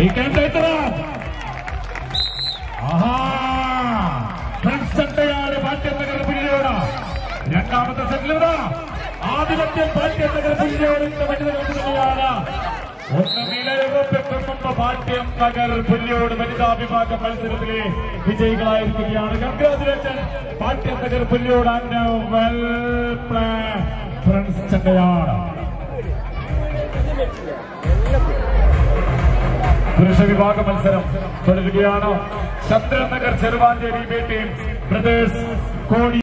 He can take the run. ആഹാ friends ചട്ടയാണ് പാട്യം നഗർ പിന്നീട് രണ്ടാമത്തെ സെറ്റിലിത ആധിപത്യം പാട്യം നഗർ പിന്നീട് തന്നെയാണ് ഒന്ന് നിലയുറപ്പെട്ടുന്ന പാട്യം നഗർ പുല്ലിയോട് വനിതാ വിഭാഗം മത്സരത്തിലെ വിജയികളായിരിക്കുകയാണ് congratulation Pattiam Nagar Pulliyode and well play friends ചട്ടയാണ് പുരുഷ വിഭാഗ മത്സരം തുടരുകയാണ് Chandranagar Cheruvanchery B team brothers കോടി